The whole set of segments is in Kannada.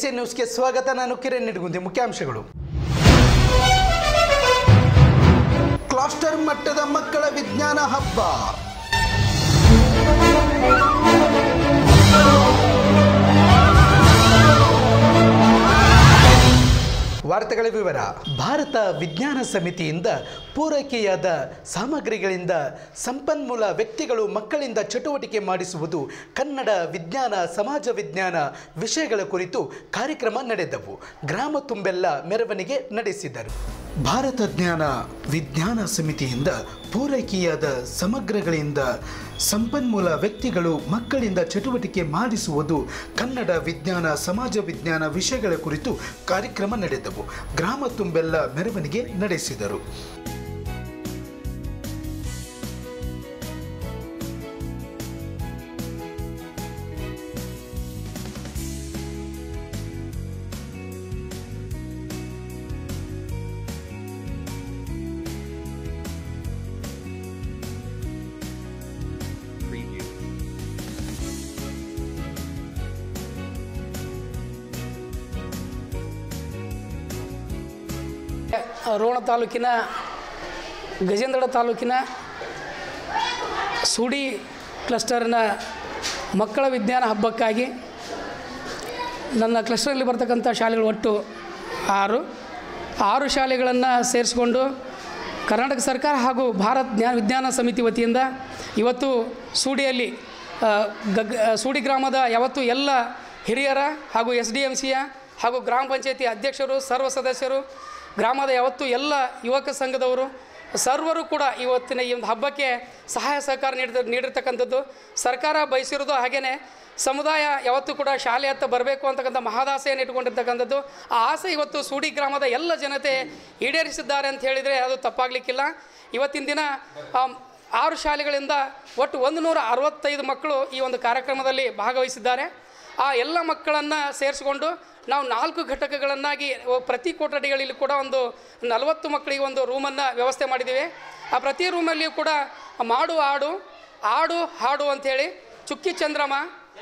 ಎ ನ್ಯೂಸ್ಗೆ ಸ್ವಾಗತ ನಾನು ಕಿರಣ್ ನಿಡಗುಂದಿ ಮುಖ್ಯಾಂಶಗಳು ಕ್ಲಾಸ್ಟರ್ ಮಟ್ಟದ ಮಕ್ಕಳ ವಿಜ್ಞಾನ ಹಬ್ಬ ವಾರ್ತೆಗಳ ವಿವರ ಭಾರತ ವಿಜ್ಞಾನ ಸಮಿತಿಯಿಂದ ಪೂರೈಕೆಯಾದ ಸಾಮಗ್ರಿಗಳಿಂದ ಸಂಪನ್ಮೂಲ ವ್ಯಕ್ತಿಗಳು ಮಕ್ಕಳಿಂದ ಚಟುವಟಿಕೆ ಮಾಡಿಸುವುದು ಕನ್ನಡ ವಿಜ್ಞಾನ ಸಮಾಜ ವಿಜ್ಞಾನ ವಿಷಯಗಳ ಕುರಿತು ಕಾರ್ಯಕ್ರಮ ನಡೆದವು ಗ್ರಾಮ ತುಂಬೆಲ್ಲ ಮೆರವಣಿಗೆ ನಡೆಸಿದರು ಭಾರತ ಜ್ಞಾನ ವಿಜ್ಞಾನ ಸಮಿತಿಯಿಂದ ಪೂರೈಕೆಯಾದ ಸಮಗ್ರಗಳಿಂದ ಸಂಪನ್ಮೂಲ ವ್ಯಕ್ತಿಗಳು ಮಕ್ಕಳಿಂದ ಚಟುವಟಿಕೆ ಮಾಡಿಸುವುದು ಕನ್ನಡ ವಿಜ್ಞಾನ ಸಮಾಜ ವಿಜ್ಞಾನ ವಿಷಯಗಳ ಕುರಿತು ಕಾರ್ಯಕ್ರಮ ನಡೆದವು ಗ್ರಾಮ ತುಂಬೆಲ್ಲ ಮೆರವಣಿಗೆ ನಡೆಸಿದರು preview. ರೋಣ ತಾಲೂಕಿನ ಗಜೇಂದ್ರಗಡ ತಾಲೂಕಿನ ಸೂಡಿ ಕ್ಲಸ್ಟರ್ನ ಮಕ್ಕಳ ವಿಜ್ಞಾನ ಹಬ್ಬಕ್ಕಾಗಿ ನನ್ನ ಕ್ಲಸ್ಟರಲ್ಲಿ ಬರ್ತಕ್ಕಂಥ ಶಾಲೆಗಳು ಒಟ್ಟು ಆರು ಆರು ಶಾಲೆಗಳನ್ನು ಸೇರಿಸಿಕೊಂಡು ಕರ್ನಾಟಕ ಸರ್ಕಾರ ಹಾಗೂ ಭಾರತ್ ಜ್ಞಾನ ವಿಜ್ಞಾನ ಸಮಿತಿ ವತಿಯಿಂದ ಇವತ್ತು ಸೂಡಿಯಲ್ಲಿ ಆ, ಗಗ್ ಆ, ಸೂಡಿ ಗ್ರಾಮದ ಯಾವತ್ತು ಎಲ್ಲ ಹಿರಿಯರ ಹಾಗೂ ಎಸ್ ಡಿ ಎಮ್ ಸಿಯ ಹಾಗೂ ಗ್ರಾಮ ಪಂಚಾಯತಿ ಅಧ್ಯಕ್ಷರು ಸರ್ವ ಸದಸ್ಯರು ಗ್ರಾಮದ ಯಾವತ್ತು ಎಲ್ಲ ಯುವಕ ಸಂಘದವರು ಸರ್ವರು ಕೂಡ ಇವತ್ತಿನ ಈ ಒಂದು ಹಬ್ಬಕ್ಕೆ ಸಹಾಯ ಸಹಕಾರ ನೀಡಿದ ನೀಡಿರ್ತಕ್ಕಂಥದ್ದು ಸರ್ಕಾರ ಬಯಸಿರೋದು ಹಾಗೆಯೇ ಸಮುದಾಯ ಯಾವತ್ತೂ ಕೂಡ ಶಾಲೆ ಹತ್ತ ಬರಬೇಕು ಅಂತಕ್ಕಂಥ ಮಹದಾಸೆಯನ್ನು ಇಟ್ಕೊಂಡಿರ್ತಕ್ಕಂಥದ್ದು ಆ ಆಸೆ ಇವತ್ತು ಸೂಡಿ ಗ್ರಾಮದ ಎಲ್ಲ ಜನತೆ ಈಡೇರಿಸಿದ್ದಾರೆ ಅಂತ ಹೇಳಿದರೆ ಅದು ತಪ್ಪಾಗಲಿಕ್ಕಿಲ್ಲ ಇವತ್ತಿನ ದಿನ ಆಮ್, ಆರು ಶಾಲೆಗಳಿಂದ ಒಟ್ಟು ಒಂದು ನೂರ ಅರವತ್ತೈದು ಮಕ್ಕಳು ಈ ಒಂದು ಕಾರ್ಯಕ್ರಮದಲ್ಲಿ ಭಾಗವಹಿಸಿದ್ದಾರೆ ಆ ಎಲ್ಲ ಮಕ್ಕಳನ್ನು ಸೇರಿಸಿಕೊಂಡು ನಾವು ನಾಲ್ಕು ಘಟಕಗಳನ್ನಾಗಿ ಒ- ಪ್ರತಿ ಕೊಠಡಿಗಳಲ್ಲಿ ಕೂಡ ಒಂದು ನಲವತ್ತು ಮಕ್ಕಳಿಗೆ ಒಂದು ರೂಮನ್ನು ವ್ಯವಸ್ಥೆ ಮಾಡಿದ್ದೀವಿ ಆ ಪ್ರತಿ ರೂಮಲ್ಲಿಯೂ ಕೂಡ ಮಾಡು ಆಡು ಆಡು ಹಾಡು ಅಂಥೇಳಿ ಚುಕ್ಕಿ ಚಂದ್ರಮ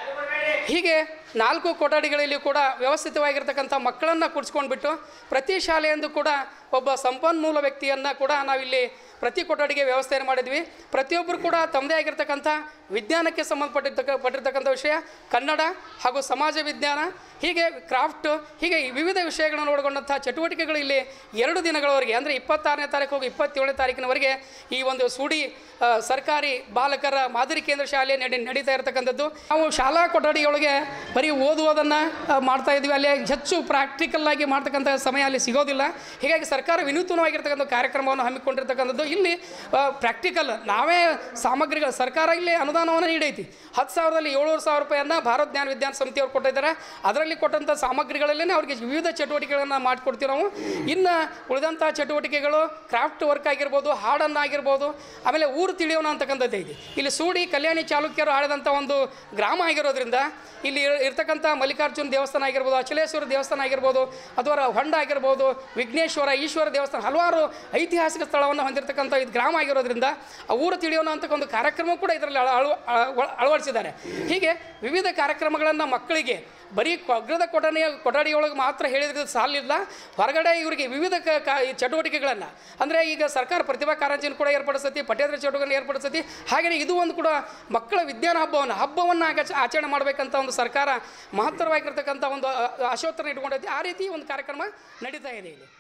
ಹೀಗೆ ನಾಲ್ಕು ಕೊಠಡಿಗಳಲ್ಲಿ ಕೂಡ ವ್ಯವಸ್ಥಿತವಾಗಿರ್ತಕ್ಕಂಥ ಮಕ್ಕಳನ್ನು ಕೂಡಿಸ್ಕೊಂಡ್ಬಿಟ್ಟು ಪ್ರತಿ ಶಾಲೆಯಂದು ಕೂಡ ಒಬ್ಬ ಸಂಪನ್ಮೂಲ ವ್ಯಕ್ತಿಯನ್ನು ಕೂಡ ನಾವಿಲ್ಲಿ ಪ್ರತಿ ಕೊಠಡಿಗೆ ವ್ಯವಸ್ಥೆಯನ್ನು ಮಾಡಿದ್ವಿ ಪ್ರತಿಯೊಬ್ಬರು ಕೂಡ ತಮ್ಮದೇ ಆಗಿರ್ತಕ್ಕಂಥ ವಿಜ್ಞಾನಕ್ಕೆ ಸಂಬಂಧಪಟ್ಟಿರ್ತಕ್ಕ ಪಟ್ಟಿರ್ತಕ್ಕಂಥ ವಿಷಯ ಕನ್ನಡ ಹಾಗೂ ಸಮಾಜ ವಿಜ್ಞಾನ ಹೀಗೆ ಕ್ರಾಫ್ಟ್ ಹೀಗೆ ಈ ವಿವಿಧ ವಿಷಯಗಳನ್ನು ಒಳಗೊಂಡಂಥ ಚಟುವಟಿಕೆಗಳು ಇಲ್ಲಿ ಎರಡು ದಿನಗಳವರೆಗೆ ಅಂದರೆ ಇಪ್ಪತ್ತಾರನೇ ತಾರೀಕು ಹೋಗಿ ಇಪ್ಪತ್ತೇಳನೇ ತಾರೀಕಿನವರೆಗೆ ಈ ಒಂದು ಸೂಡಿ ಆ, ಸರ್ಕಾರಿ ಬಾಲಕರ ಮಾದರಿ ಕೇಂದ್ರ ಶಾಲೆ ನಡಿ ನಡೀತಾ ಇರತಕ್ಕಂಥದ್ದು ನಾವು ಶಾಲಾ ಕೊಠಡಿಯೊಳಗೆ ಬರೀ ಓದುವುದನ್ನು ಆ, ಮಾಡ್ತಾ ಇದ್ವಿ ಅಲ್ಲಿ ಹೆಚ್ಚು ಪ್ರಾಕ್ಟಿಕಲ್ ಆಗಿ ಮಾಡ್ತಕ್ಕಂಥ ಸಮಯ ಅಲ್ಲಿ ಸಿಗೋದಿಲ್ಲ ಹೀಗಾಗಿ ಸರ್ಕಾರ ವಿನೂತನವಾಗಿರ್ತಕ್ಕಂಥ ಕಾರ್ಯಕ್ರಮವನ್ನು ಹಮ್ಮಿಕೊಂಡಿರ್ತಕ್ಕಂಥದ್ದು ಇಲ್ಲಿ ಪ್ರಾಕ್ಟಿಕಲ್ ನಾವೇ ಸಾಮಗ್ರಿಗಳು ಸರ್ಕಾರ ಇಲ್ಲಿ ಅನುದಾನವನ್ನು ನೀಡೈತಿ ಹತ್ತು ಸಾವಿರದಲ್ಲಿ ಏಳುವರೆ ಸಾವಿರ ರೂಪಾಯಿಯನ್ನು ಭಾರತ್ ಜ್ಞಾನ ವಿಜ್ಞಾನ ಸಮಿತಿಯವರು ಕೊಟ್ಟಿದ್ದಾರೆ ಅದರಲ್ಲಿ ಕೊಟ್ಟಂಥ ಸಾಮಗ್ರಿಗಳಲ್ಲೇ ಅವ್ರಿಗೆ ವಿವಿಧ ಚಟುವಟಿಕೆಗಳನ್ನು ಮಾಡಿಕೊಡ್ತೀವಿ ನಾವು ಇನ್ನು ಉಳಿದಂಥ ಚಟುವಟಿಕೆಗಳು ಕ್ರಾಫ್ಟ್ ವರ್ಕ್ ಆಗಿರ್ಬೋದು ಹಾಡನ್ನಾಗಿರ್ಬೋದು ಆಮೇಲೆ ಊರು ತಿಳಿಯೋಣ ಅಂತಕ್ಕಂಥದ್ದು ಐತಿ ಇಲ್ಲಿ ಸೂಡಿ ಕಲ್ಯಾಣಿ ಚಾಲುಕ್ಯರು ಆಳಿದಂಥ ಒಂದು ಗ್ರಾಮ ಆಗಿರೋದ್ರಿಂದ ಇಲ್ಲಿ ಇರ್- ಇರ್ತಕ್ಕಂಥ ಮಲ್ಲಿಕಾರ್ಜುನ ದೇವಸ್ಥಾನ ಆಗಿರ್ಬೋದು ಅಚಲೇಶ್ವರ ದೇವಸ್ಥಾನ ಆಗಿರ್ಬೋದು ಅಥವಾ ಹೊಂಡ ಆಗಿರ್ಬೋದು ವಿಘ್ನೇಶ್ವರ ಈಶ್ವರ ದೇವಸ್ಥಾನ ಹಲವಾರು ಐತಿಹಾಸಿಕ ಸ್ಥಳವನ್ನು ಹೊಂದಿರತಕ್ಕಂಥ ಇದು ಗ್ರಾಮ ಆಗಿರೋದ್ರಿಂದ ಆ ಊರು ತಿಳಿಯೋಣ ಅಂತಕ್ಕ ಒಂದು ಕಾರ್ಯಕ್ರಮ ಕೂಡ ಇದರಲ್ಲಿ ಅಳ ಅಳವ- ಅಳ- ಅಳವಡಿಸಿದ್ದಾರೆ ಹೀಗೆ ವಿವಿಧ ಕಾರ್ಯಕ್ರಮಗಳನ್ನು ಮಕ್ಕಳಿಗೆ ಬರೀ ಅಗ್ರದ ಕೊಠಡಿಯ ಕೊಠಡಿಯೊಳಗೆ ಮಾತ್ರ ಹೇಳಿದ್ರೆ ಸಾಲಿಲ್ಲ ಹೊರಗಡೆ ಇವರಿಗೆ ವಿವಿಧ ಕ ಕ ಈ ಚಟುವಟಿಕೆಗಳನ್ನು ಅಂದರೆ ಈಗ ಸರ್ಕಾರ ಪ್ರತಿಭಾ ಕಾರಂಜಿಯನ್ನು ಕೂಡ ಏರ್ಪಡಿಸ್ತೈತಿ ಪಠ್ಯೇತರ ಚಟುವಟಿಕೆ ಏರ್ಪಡಿಸ್ತೈತಿ ಹಾಗೆಯೇ ಇದು ಒಂದು ಕೂಡ ಮಕ್ಕಳ ವಿಜ್ಞಾನ ಹಬ್ಬವನ್ನು ಹಬ್ಬವನ್ನು ಆಚ ಆಚರಣೆ ಮಾಡಬೇಕಂತ ಒಂದು ಸರ್ಕಾರ ಮಹತ್ತರವಾಗಿರ್ತಕ್ಕಂಥ ಒಂದು ಅ- ಅ- ಆಶೋತ್ತರನ ಇಟ್ಕೊಂಡೈತಿ ಆ ರೀತಿ ಒಂದು ಕಾರ್ಯಕ್ರಮ ನಡೀತಾ ಇದೆ ಇಲ್ಲಿ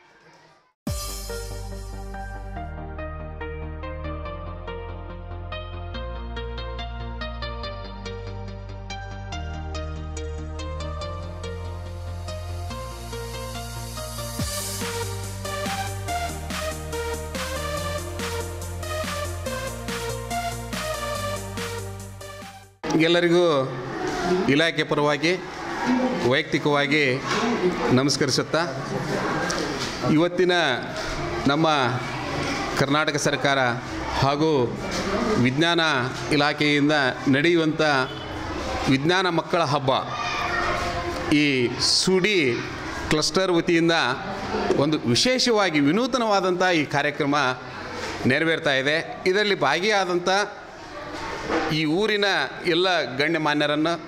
ಎಲ್ಲರಿಗೂ ಇಲಾಖೆ ಪರವಾಗಿ ವೈಯಕ್ತಿಕವಾಗಿ ನಮಸ್ಕರಿಸುತ್ತಾ ಇವತ್ತಿನ ನಮ್ಮ ಕರ್ನಾಟಕ ಸರ್ಕಾರ ಹಾಗೂ ವಿಜ್ಞಾನ ಇಲಾಖೆಯಿಂದ ನಡೆಯುವಂಥ ವಿಜ್ಞಾನ ಮಕ್ಕಳ ಹಬ್ಬ ಈ ಸುಡಿ ಕ್ಲಸ್ಟರ್ ವತಿಯಿಂದ ಒಂದು ವಿಶೇಷವಾಗಿ ವಿನೂತನವಾದಂಥ ಈ ಕಾರ್ಯಕ್ರಮ ನೆರವೇರ್ತಾ ಇದೆ ಇದರಲ್ಲಿ ಭಾಗಿಯಾದಂಥ ಈ ಊರಿನ ಎಲ್ಲ ಗಣ್ಯಮಾನ್ಯರನ್ನು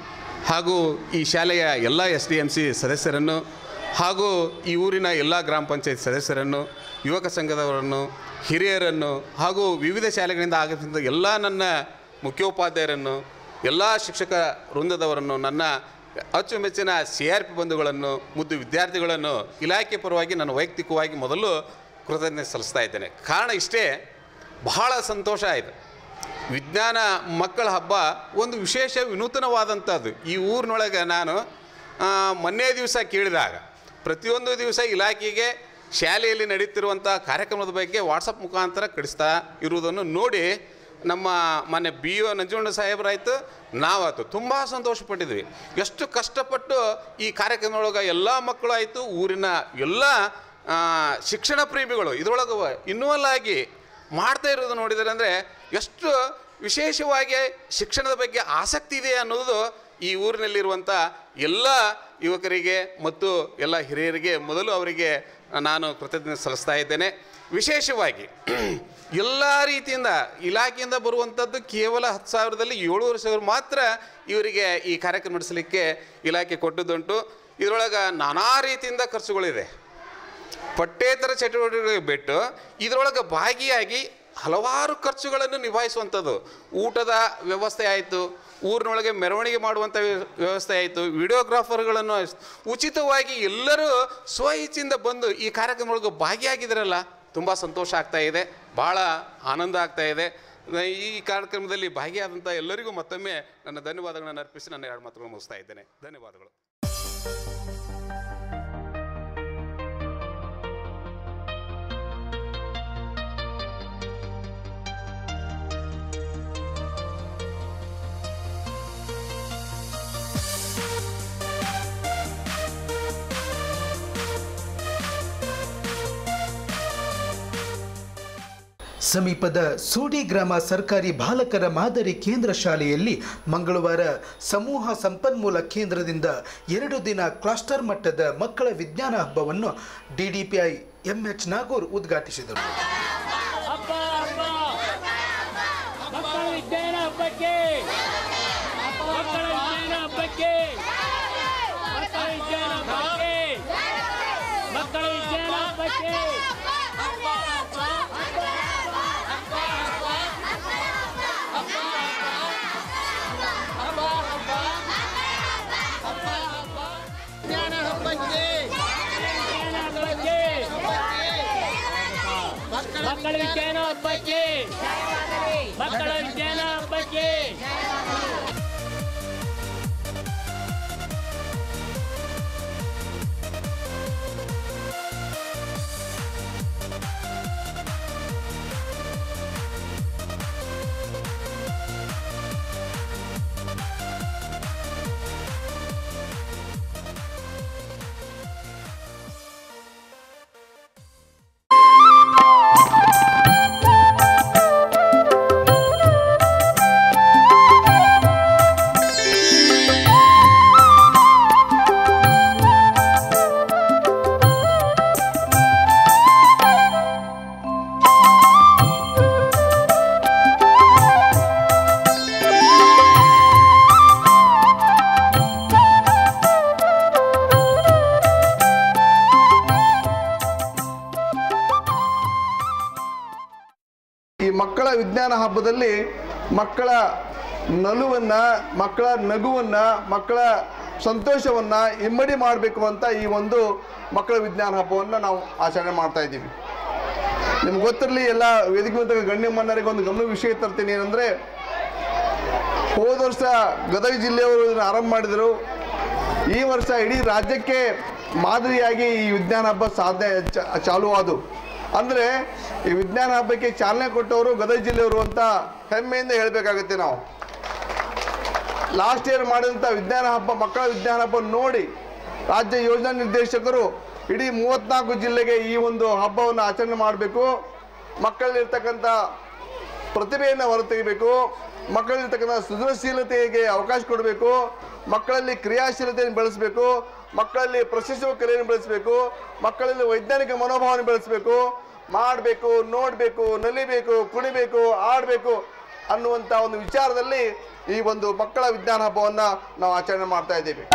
ಹಾಗೂ ಈ ಶಾಲೆಯ ಎಲ್ಲ ಎಸ್ ಡಿ ಎಮ್ ಸಿ ಸದಸ್ಯರನ್ನು ಹಾಗೂ ಈ ಊರಿನ ಎಲ್ಲ ಗ್ರಾಮ ಪಂಚಾಯತ್ ಸದಸ್ಯರನ್ನು ಯುವಕ ಸಂಘದವರನ್ನು ಹಿರಿಯರನ್ನು ಹಾಗೂ ವಿವಿಧ ಶಾಲೆಗಳಿಂದ ಆಗಮಿಸಿದ ಎಲ್ಲ ನನ್ನ ಮುಖ್ಯೋಪಾಧ್ಯಾಯರನ್ನು ಎಲ್ಲ ಶಿಕ್ಷಕ ವೃಂದದವರನ್ನು ನನ್ನ ಅಚ್ಚುಮೆಚ್ಚಿನ ಸಿ ಆರ್ ಪಿ ಬಂಧುಗಳನ್ನು ಮುದ್ದು ವಿದ್ಯಾರ್ಥಿಗಳನ್ನು ಇಲಾಖೆ ಪರವಾಗಿ ನಾನು ವೈಯಕ್ತಿಕವಾಗಿ ಮೊದಲು ಕೃತಜ್ಞತೆ ಸಲ್ಲಿಸ್ತಾ ಇದ್ದೇನೆ ಕಾರಣ ಇಷ್ಟೇ ಬಹಳ ಸಂತೋಷ ಆಯಿತು ವಿಜ್ಞಾನ ಮಕ್ಕಳ ಹಬ್ಬ ಒಂದು ವಿಶೇಷ ವಿನೂತನವಾದಂಥದ್ದು ಈ ಊರಿನೊಳಗೆ ನಾನು ಆ, ಮೊನ್ನೆ ದಿವಸ ಕೇಳಿದಾಗ ಪ್ರತಿಯೊಂದು ದಿವಸ ಇಲಾಖೆಗೆ ಶಾಲೆಯಲ್ಲಿ ನಡೀತಿರುವಂಥ ಕಾರ್ಯಕ್ರಮದ ಬಗ್ಗೆ ವಾಟ್ಸಪ್ ಮುಖಾಂತರ ಕಳಿಸ್ತಾ ಇರುವುದನ್ನು ನೋಡಿ ನಮ್ಮ ಮೊನ್ನೆ ಬಿ ಒ ನಂಜುಂಡ ಸಾಹೇಬರಾಯಿತು ನಾವಾಯ್ತು ತುಂಬ ಸಂತೋಷಪಟ್ಟಿದ್ವಿ ಎಷ್ಟು ಕಷ್ಟಪಟ್ಟು ಈ ಕಾರ್ಯಕ್ರಮದೊಳಗೆ ಎಲ್ಲ ಮಕ್ಕಳು ಆಯಿತು ಊರಿನ ಎಲ್ಲ ಆ, ಶಿಕ್ಷಣ ಪ್ರೇಮಿಗಳು ಇದರೊಳಗೆ ಇನ್ವಾಲ್ವ್ ಆಗಿ ಮಾಡ್ತಾ ಇರೋದು ನೋಡಿದರೆ ಅಂದರೆ ಎಷ್ಟು ವಿಶೇಷವಾಗಿ ಶಿಕ್ಷಣದ ಬಗ್ಗೆ ಆಸಕ್ತಿ ಇದೆ ಅನ್ನೋದು ಈ ಊರಿನಲ್ಲಿರುವಂಥ ಎಲ್ಲ ಯುವಕರಿಗೆ ಮತ್ತು ಎಲ್ಲ ಹಿರಿಯರಿಗೆ ಮೊದಲು ಅವರಿಗೆ ನಾನು ಕೃತಜ್ಞತೆ ಸಲ್ಲಿಸ್ತಾ ಇದ್ದೇನೆ ವಿಶೇಷವಾಗಿ ಎಲ್ಲ ರೀತಿಯಿಂದ ಇಲಾಖೆಯಿಂದ ಬರುವಂಥದ್ದು ಕೇವಲ ಹತ್ತು ಸಾವಿರದಲ್ಲಿ ಏಳುವರೆ ಸಾವಿರ ಮಾತ್ರ ಇವರಿಗೆ ಈ ಕಾರ್ಯಕ್ರಮ ನಡೆಸಲಿಕ್ಕೆ ಇಲಾಖೆ ಕೊಟ್ಟದ್ದುಂಟು ಇದರೊಳಗೆ ನಾನಾ ರೀತಿಯಿಂದ ಖರ್ಚುಗಳಿದೆ ಪಠ್ಯೇತರ ಚಟುವಟಿಕೆಗಳಿಗೆ ಬಿಟ್ಟು ಇದರೊಳಗೆ ಭಾಗಿಯಾಗಿ ಹಲವಾರು ಖರ್ಚುಗಳನ್ನು ನಿಭಾಯಿಸುವಂಥದ್ದು ಊಟದ ವ್ಯವಸ್ಥೆ ಆಯಿತು ಊರಿನೊಳಗೆ ಮೆರವಣಿಗೆ ಮಾಡುವಂಥ ವ್ಯ- ವ್ಯವಸ್ಥೆ ಆಯಿತು ವಿಡಿಯೋಗ್ರಾಫರ್ಗಳನ್ನು ಅಸ್- ಉಚಿತವಾಗಿ ಎಲ್ಲರೂ ಸ್ವ ಇಚ್ಛೆಯಿಂದ ಬಂದು ಈ ಕಾರ್ಯಕ್ರಮದೊಳಗೆ ಭಾಗಿಯಾಗಿದ್ದಾರಲ್ಲ ತುಂಬ ಸಂತೋಷ ಆಗ್ತಾ ಇದೆ ಭಾಳ ಆನಂದ ಆಗ್ತಾ ಇದೆ ಈ ಕಾರ್ಯಕ್ರಮದಲ್ಲಿ ಭಾಗಿಯಾದಂಥ ಎಲ್ಲರಿಗೂ ಮತ್ತೊಮ್ಮೆ ನನ್ನ ಧನ್ಯವಾದಗಳನ್ನು ಅರ್ಪಿಸಿ ನನ್ನ ಎರಡು ಮಾತುಗಳನ್ನು ಮುಗಿಸ್ತಾ ಇದ್ದೇನೆ ಧನ್ಯವಾದಗಳು ಸಮೀಪದ ಸೋಡಿ ಗ್ರಾಮ ಸರ್ಕಾರಿ ಬಾಲಕರ ಮಾದರಿ ಕೇಂದ್ರ ಶಾಲೆಯಲ್ಲಿ ಮಂಗಳವಾರ ಸಮೂಹ ಸಂಪನ್ಮೂಲ ಕೇಂದ್ರದಿಂದ ಎರಡು ದಿನ ಕ್ಲಸ್ಟರ್ ಮಟ್ಟದ ಮಕ್ಕಳ ವಿಜ್ಞಾನ ಹಬ್ಬವನ್ನು ಡಿಡಿಪಿಐ ಎಂಎಚ್ ನಾಗೂರ್ ಉದ್ಘಾಟಿಸಿದರು ಹಬ್ಬ ಹಬ್ಬ ಮಕ್ಕಳ ವಿಜ್ಞಾನ ಹಬ್ಬಕ್ಕೆ ಮಕ್ಕಳ ವಿಜ್ಞಾನ ಹಬ್ಬಕ್ಕೆ ಮಕ್ಕಳ ವಿಜ್ಞಾನ ಹಬ್ಬಕ್ಕೆ ಮಕ್ಕಳ ವಿಜ್ಞಾನ ಹಬ್ಬಕ್ಕೆ ವಿಜ್ಞಾನ ಹಬ್ಬಕ್ಕೆ ವಿಜ್ಞಾನ ಹಬ್ಬಕ್ಕೆ ಮಕ್ಕಳ ವಿಜ್ಞಾನ ಹಬ್ಬಕ್ಕೆ ಮಕ್ಕಳ ವಿಜ್ಞಾನ ಹಬ್ಬಕ್ಕೆ ಈ ಮಕ್ಕಳ ವಿಜ್ಞಾನ ಹಬ್ಬದಲ್ಲಿ ಮಕ್ಕಳ ನಲುವನ್ನು ಮಕ್ಕಳ ನಗುವನ್ನು ಮಕ್ಕಳ ಸಂತೋಷವನ್ನು ಇಮ್ಮಡಿ ಮಾಡಬೇಕು ಅಂತ ಈ ಒಂದು ಮಕ್ಕಳ ವಿಜ್ಞಾನ ಹಬ್ಬವನ್ನು ನಾವು ಆಚರಣೆ ಮಾಡ್ತಾ ಇದ್ದೀವಿ ನಿಮ್ಗೆ ಗೊತ್ತಿರಲಿ ಎಲ್ಲ ವೇದಿಕೆ ಮೇಲೆ ಗಣ್ಯಮಾನ್ಯರಿಗೆ ಒಂದು ಗಮನ ವಿಷಯ ತರ್ತೀನಿ ಏನಂದರೆ ಹೋದ ವರ್ಷ ಗದಗ ಜಿಲ್ಲೆಯವರು ಇದನ್ನು ಆರಂಭ ಮಾಡಿದರು ಈ ವರ್ಷ ಇಡೀ ರಾಜ್ಯಕ್ಕೆ ಮಾದರಿಯಾಗಿ ಈ ವಿಜ್ಞಾನ ಹಬ್ಬ ಸಾಧನೆ ಚ- ಚಾಲು ಆದವು ಅಂದರೆ ಈ ವಿಜ್ಞಾನ ಹಬ್ಬಕ್ಕೆ ಚಾಲನೆ ಕೊಟ್ಟವರು ಗದಗ ಜಿಲ್ಲೆಯವರು ಅಂತ ಹೆಮ್ಮೆಯಿಂದ ಹೇಳಬೇಕಾಗುತ್ತೆ ನಾವು ಲಾಸ್ಟ್ ಇಯರ್ ಮಾಡಿದಂಥ ವಿಜ್ಞಾನ ಹಬ್ಬ ಮಕ್ಕಳ ವಿಜ್ಞಾನ ಹಬ್ಬ ನೋಡಿ ರಾಜ್ಯ ಯೋಜನಾ ನಿರ್ದೇಶಕರು ಇಡೀ ಮೂವತ್ನಾಲ್ಕು ಜಿಲ್ಲೆಗೆ ಈ ಒಂದು ಹಬ್ಬವನ್ನು ಆಚರಣೆ ಮಾಡಬೇಕು ಮಕ್ಕಳಲ್ಲಿರ್ತಕ್ಕಂಥ ಪ್ರತಿಭೆಯನ್ನು ಹೊರತೆಗೆಯಬೇಕು ಮಕ್ಕಳಲ್ಲಿರ್ತಕ್ಕಂಥ ಸೃಜನಶೀಲತೆಗೆ ಅವಕಾಶ ಕೊಡಬೇಕು ಮಕ್ಕಳಲ್ಲಿ ಕ್ರಿಯಾಶೀಲತೆಯನ್ನು ಬೆಳೆಸಬೇಕು ಮಕ್ಕಳಲ್ಲಿ ಪ್ರಶಸ್ತಿ ಕಲೆಯನ್ನು ಬೆಳೆಸಬೇಕು ಮಕ್ಕಳಲ್ಲಿ ವೈಜ್ಞಾನಿಕ ಮನೋಭಾವನೆ ಬೆಳೆಸಬೇಕು ಮಾಡಬೇಕು ನೋಡಬೇಕು ನಲಿಬೇಕು ಕುಣಿಬೇಕು ಆಡಬೇಕು ಅನ್ನುವಂಥ ಒಂದು ವಿಚಾರದಲ್ಲಿ ಈ ಒಂದು ಮಕ್ಕಳ ವಿಜ್ಞಾನ ಹಬ್ಬವನ್ನು ನಾವು ಆಚರಣೆ ಮಾಡ್ತಾ ಇದ್ದೀವಿ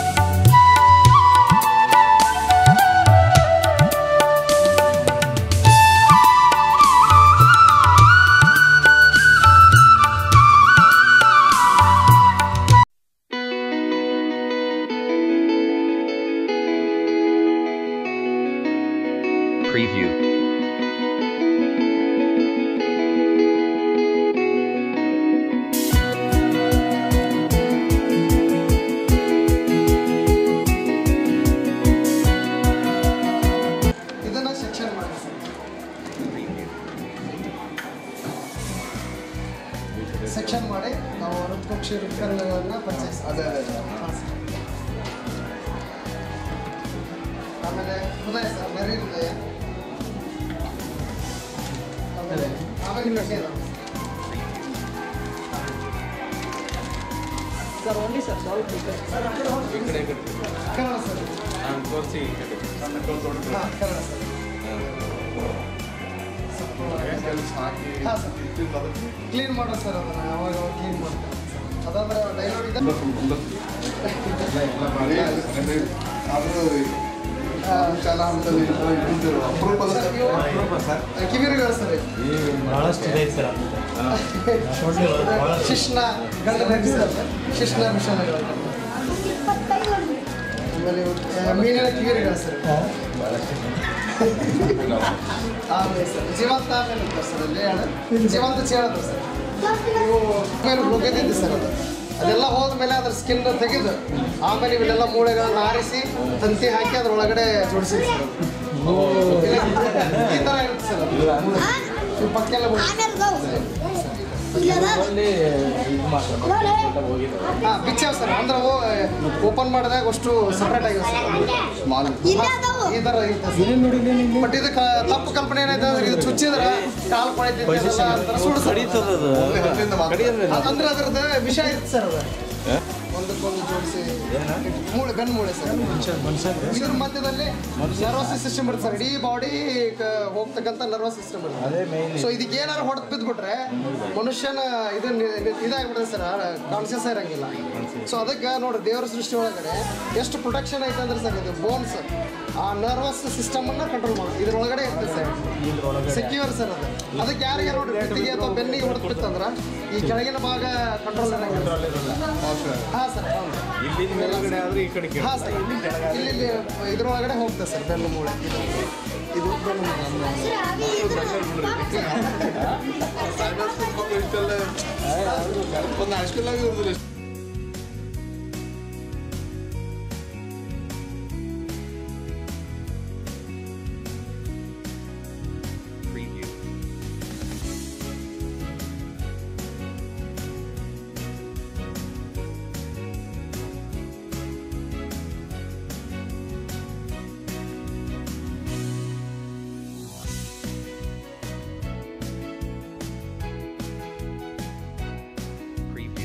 Preview. ಇದನ್ನ ಸೆಕ್ಷನ್ ಮಾಡಿ ಸೆಕ್ಷನ್ ಮಾಡಿ ನಾವು ಋತುಪಕ್ಷಿ ಉತ್ಪನ್ನಗಳನ್ನ ಪರಿಚಯಿಸ್ತೀವಿ ಅದೇ ಅದೇ ಆಮೇಲೆ ಹೃದಯ ಸರ್ ನೆರೆ ಹೃದಯ ಆಮೇಲೆ ಆಮೇಲೆ ನಿಷೇಧ ಸರ್ ಓನ್ಲಿ ಸರ್ ಸ್ವಲ್ಪ ಸರ್ ಆ ಕಡೆ ಹೋಗಿ. ಕನ್ನಡ ಸರ್ ಹಾಂ ಕನ್ನಡ ಸರ್ ಹಾಂ ಸರ್ ಕ್ಲೀನ್ ಮಾಡೋ ಸರ್ ಅದನ್ನ ಅವಾಗ ಅವಾಗ ಕ್ಲೀನ್ ಮಾಡ್ತಾರೆ ಅದಾದ್ರೆ ಡೈಲಾಗ್ ಇದೆ ಆದರೂ ಶಾಲಾ ಹಂತದಲ್ಲಿ ಅಪರೂಪದ ಕಿವಿರುಗಳು ಸರ್ ಬಹಳಷ್ಟು ಇದೆ ಸರ್ ಶಿಶ್ನ ಗಂಡ ಶಿಶ್ನ ಮಿಷನ್ಗಳು ಆಮೇಲೆ ಇವು, ಆ, ಮೀನಿನ ಕಿವಿರುಗಳು ಸರ್ ಆಮೇಲೆ ಸರ್ ಜೀವಂತ ಆಮೇಲೆ ಇರ್ತಾರೆ ಸರ್ ಅಲ್ಲಿ ಹೇಳ ಜೀವಂತ ಚೇಳದು ಸರ್ ಇವು ಮೇಲೆ ಮುಗಿದಿದ್ದು ಸರ್ ಅದು ಅದೆಲ್ಲ ಹೋದ್ಮೇಲೆ ಅದ್ರ ಸ್ಕಿನ್ ತೆಗೆದು ಆಮೇಲೆ ಇವನ್ನೆಲ್ಲ ಮೂಳೆಗಳನ್ನ ಆರಿಸಿ ತಂತಿ ಹಾಕಿ ಅದ್ರ ಒಳಗಡೆ ಜೋಡಿಸಿದ್ದು ಸರ್ ಅದು. ಈ ಥರ ಇರುತ್ತೆ ಸರ್ ಅದು ಇವು ಪಕ್ಕೆಲ್ಲ ಹಾಂ ಬಿಚ್ಚಾವ ಸರ್ ಅಂದ್ರೆ ಓಪನ್ ಮಾಡಿದಾಗ ಅಷ್ಟು ಸಪ್ರೇಟ್ ಆಗಿವೆ ಸರ್ ಈ ಥರ ಇರುತ್ತೆ ಬಟ್ ಇದು ಕ- ತಪ್ಪು ಕಲ್ಪನೆ ಏನೈತೆ ಅಂದ್ರೆ ಇದು ಚುಚ್ಚಿದ್ರೆ ಕಾಲು ಕೊಳತಿದ್ದೆ ಸುಡು ಸರ್ ಅಂದ್ರೆ ಅದ್ರದ್ದು ವಿಷ ಇರುತ್ತೆ ಸರ್ ಅದು ಒಂದಕ್ಕೊಂದು ಜೋಡಿಸಿ ಮೂಳೆ ಬೆನ್ನು ಮೂಳೆ ಸರ್ ಇದ್ರ ಮಧ್ಯದಲ್ಲಿ ನರ್ವಸ್ ಸಿಸ್ಟಮ್ ಇರುತ್ತೆ ಸರ್ ಇಡೀ ಬಾಡಿ ಹೋಗ್ತಕ್ಕಂಥ ನರ್ವಸ್ ಸಿಸ್ಟಮ್ ಇರುತ್ತೆ ಸೊ ಇದಕ್ಕೆ ಏನಾದ್ರು ಹೊಡೆದು ಬಿದ್ದುಬಿಟ್ರೆ ಮನುಷ್ಯನ ಇದು ನಿ- ನಿ- ಇದಾಗ್ಬಿಡುತ್ತೆ ಸರ್ ಕಾನ್ಸಿಯಸ್ ಇರಂಗಿಲ್ಲ ಸೊ ಅದಕ್ಕೆ ನೋಡಿ ದೇವರ ಸೃಷ್ಟಿ ಒಳಗಡೆ ಎಷ್ಟು ಪ್ರೊಟೆಕ್ಷನ್ ಐತೆ ಅಂದ್ರೆ ಸರ್ ಇದು ಬೋನ್ಸ್ ಆ ನರ್ವಸ್ ಸಿಸ್ಟಮ್ ಅನ್ನ ಕಂಟ್ರೋಲ್ ಮಾಡೋದು ಇದ್ರೊಳಗಡೆ ಇರ್ತದೆ ಸರ್ ಸೆಕ್ಯೂರ್ ಸರ್ ಅದು ಅದಕ್ಕೆ ಯಾರಿಗೆ ನೋಡಿ ಕುತ್ತಿಗೆ ಅಥವಾ ಬೆನ್ನಿಗೆ ಹೊಡೆದು ಬಿತ್ತಂದ್ರೆ ಈ ಕೆಳಗಿನ ಭಾಗ ಕಂಟ್ರೋಲ್ ಹಾಂ ಸರ್ ಹಾಂ ಸರ್ ಇಲ್ಲಿ ಇಲ್ಲಿ ಇದ್ರೊಳಗಡೆ ಹೋಗ್ತದೆ ಸರ್ ಬೆನ್ನು ಮೂಳೆ ಇದು ಬೆನ್ನು ಮೂಳೆ Preview. Preview.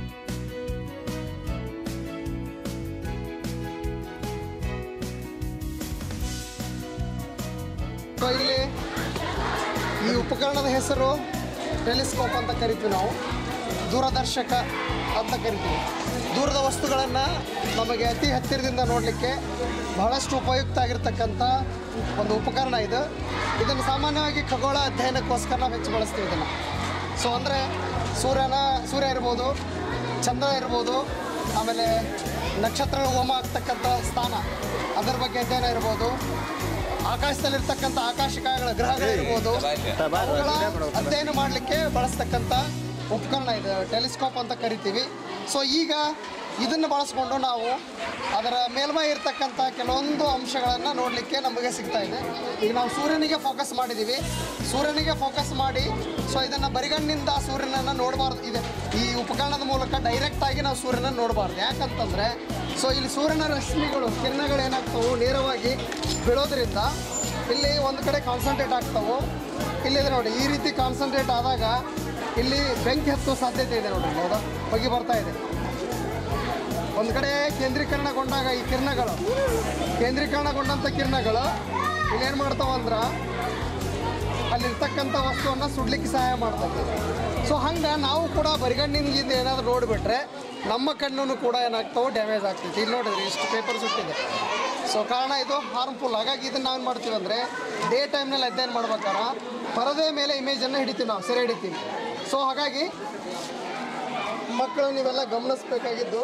ಸೊ ಇಲ್ಲಿ ಈ ಉಪಕರಣದ ಹೆಸರು ಟೆಲಿಸ್ಕೋಪ್ ಅಂತ ಕರಿತೀವಿ ನಾವು ದೂರದರ್ಶಕ ಅಂತ ಕರಿತೀವಿ ದೂರದ ವಸ್ತುಗಳನ್ನು ನಮಗೆ ಅತಿ ಹತ್ತಿರದಿಂದ ನೋಡಲಿಕ್ಕೆ ಬಹಳಷ್ಟು ಉಪಯುಕ್ತ ಆಗಿರ್ತಕ್ಕಂಥ ಒಂದು ಉಪಕರಣ ಇದು ಇದನ್ನು ಸಾಮಾನ್ಯವಾಗಿ ಖಗೋಳ ಅಧ್ಯಯನಕ್ಕೋಸ್ಕರ ನಾವು ಹೆಚ್ಚು ಬಳಸ್ತೀವಿ ಇದನ್ನು ಸೊ ಅಂದರೆ ಸೂರ್ಯನ ಸೂರ್ಯ ಇರ್ಬೋದು ಚಂದ್ರ ಇರ್ಬೋದು ಆಮೇಲೆ ನಕ್ಷತ್ರಗಳು ಹೋಮ ಆಗ್ತಕ್ಕಂಥ ಸ್ಥಾನ ಅದರ ಬಗ್ಗೆ ಅಧ್ಯಯನ ಇರ್ಬೋದು ಆಕಾಶದಲ್ಲಿರ್ತಕ್ಕಂಥ ಆಕಾಶಕಾಯಗಳ ಗ್ರಹಗಳಿರ್ಬೋದು ಅವುಗಳ ಅಧ್ಯಯನ ಮಾಡಲಿಕ್ಕೆ ಬಳಸ್ತಕ್ಕಂಥ ಉಪಕರಣ ಇದೆ ಟೆಲಿಸ್ಕೋಪ್ ಅಂತ ಕರಿತೀವಿ ಸೊ ಈಗ ಇದನ್ನು ಬಳಸ್ಕೊಂಡು ನಾವು ಅದರ ಮೇಲ್ಮೈ ಇರ್ತಕ್ಕಂಥ ಕೆಲವೊಂದು ಅಂಶಗಳನ್ನು ನೋಡಲಿಕ್ಕೆ ನಮಗೆ ಸಿಗ್ತಾ ಇದೆ ಈಗ ನಾವು ಸೂರ್ಯನಿಗೆ ಫೋಕಸ್ ಮಾಡಿದ್ದೀವಿ ಸೂರ್ಯನಿಗೆ ಫೋಕಸ್ ಮಾಡಿ ಸೊ ಇದನ್ನು ಬರಿಗಣ್ಣಿಂದ ಸೂರ್ಯನನ್ನು ನೋಡಬಾರ್ದು ಇದೆ ಈ ಉಪಕರಣದ ಮೂಲಕ ಡೈರೆಕ್ಟಾಗಿ ನಾವು ಸೂರ್ಯನ ನೋಡಬಾರ್ದು ಯಾಕಂತಂದರೆ ಸೊ ಇಲ್ಲಿ ಸೂರ್ಯನ ರಶ್ಮಿಗಳು ಕಿರಣಗಳು ಏನಾಗ್ತವೆ ನೇರವಾಗಿ ಬೀಳೋದ್ರಿಂದ ಇಲ್ಲಿ ಒಂದು ಕಡೆ ಕಾನ್ಸಂಟ್ರೇಟ್ ಆಗ್ತಾವೆ ಇಲ್ಲಿದೆ ನೋಡಿ ಈ ರೀತಿ ಕಾನ್ಸಂಟ್ರೇಟ್ ಆದಾಗ ಇಲ್ಲಿ ಬೆಂಕಿ ಹತ್ತೋ ಸಾಧ್ಯತೆ ಇದೆ ನೋಡಿ ಹೌದಾ ಹೊಗೆ ಬರ್ತಾ ಇದೆ ಒಂದು ಕಡೆ ಕೇಂದ್ರೀಕರಣಗೊಂಡಾಗ ಈ ಕಿರಣಗಳು ಕೇಂದ್ರೀಕರಣಗೊಂಡಂಥ ಕಿರಣಗಳು ಇಲ್ಲೇನು ಮಾಡ್ತಾವ ಅಂದ್ರೆ ಅಲ್ಲಿರ್ತಕ್ಕಂಥ ವಸ್ತುವನ್ನು ಸುಡ್ಲಿಕ್ಕೆ ಸಹಾಯ ಮಾಡ್ತದೆ ಸೊ ಹಂಗೆ ನಾವು ಕೂಡ ಬರಿಗಣ್ಣಿನಿಂದ ಏನಾದರೂ ನೋಡಿಬಿಟ್ರೆ ನಮ್ಮ ಕಣ್ಣು ಕೂಡ ಏನಾಗ್ತಾವೆ ಡ್ಯಾಮೇಜ್ ಆಗ್ತೈತಿ ಇಲ್ಲಿ ನೋಡಿದ್ರಿ ಇಷ್ಟು ಪೇಪರ್ ಸುಟ್ಟಿದೆ ಸೊ ಕಾರಣ ಇದು ಹಾರ್ಮ್ಫುಲ್ ಹಾಗಾಗಿ ಇದನ್ನು ನಾವೇನು ಮಾಡ್ತೀವಿ ಅಂದರೆ ಡೇ ಟೈಮ್ನಲ್ಲಿ ಅಧ್ಯಯನ ಮಾಡ್ಬೇಕಾರ ಪರದೆ ಮೇಲೆ ಇಮೇಜನ್ನು ಹಿಡಿತೀವಿ ನಾವು ಸೆರೆ ಹಿಡಿತೀವಿ ಸೊ ಹಾಗಾಗಿ ಮಕ್ಕಳು ನೀವೆಲ್ಲ ಗಮನಿಸಬೇಕಾಗಿದ್ದು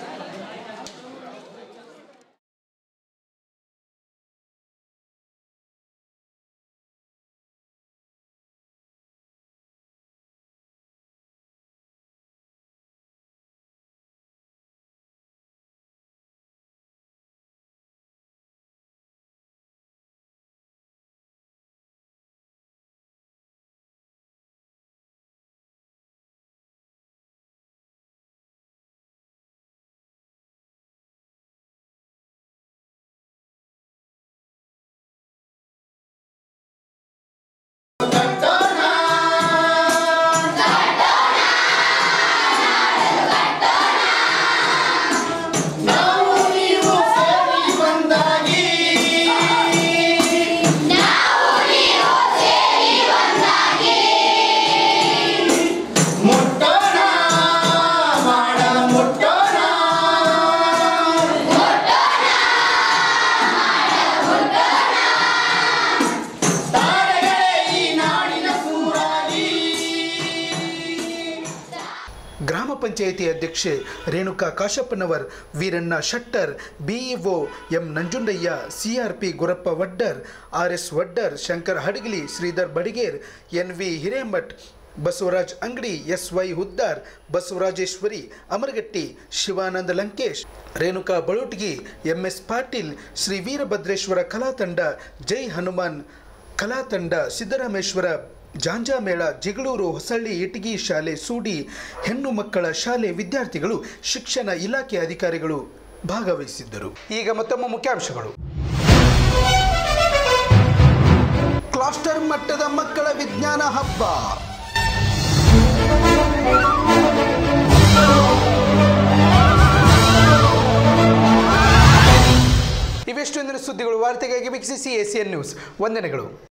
ಗ್ರಾಮ ಪಂಚಾಯಿತಿ ಅಧ್ಯಕ್ಷೆ Renuka Kashappanavar Veeranna Shettar BEO M Nanjundaiah CRP Gurappa Vaddar R S Vaddar Shankar Hadagali Shridhar Badiger N V Hiremath Basavaraj Angadi S Y Huddar Basavarajeshwari Amaragatti Shivananda Lankesh Renuka Balutgi M S Patil Shri Veerabhadreshwara ಕಲಾತಂಡ ಜೈ ಹನುಮಾನ್ ಕಲಾತಂಡ ಸಿದ್ದರಾಮೇಶ್ವರ ಜಾಂಜಾಮೇಳ ಜಿಗಳೂರು ಹೊಸಳ್ಳಿ ಇಟಗಿ ಶಾಲೆ ಸೂಡಿ ಹೆಣ್ಣು ಮಕ್ಕಳ ಶಾಲೆ ವಿದ್ಯಾರ್ಥಿಗಳು ಶಿಕ್ಷಣ ಇಲಾಖೆ ಅಧಿಕಾರಿಗಳು ಭಾಗವಹಿಸಿದ್ದರು ಈಗ ಮತ್ತೊಮ್ಮೆ ಮುಖ್ಯಾಂಶಗಳು ಕ್ಲಾಸ್ಟರ್ ಮಟ್ಟದ ಮಕ್ಕಳ ವಿಜ್ಞಾನ ಹಬ್ಬ ಇವೆಷ್ಟು ಇಂದಿನ ಸುದ್ದಿಗಳು ವಾರ್ತೆಗಾಗಿ ವೀಕ್ಷಿಸಿ ಎಸಿಎನ್ ನ್ಯೂಸ್ ವಂದನೆಗಳು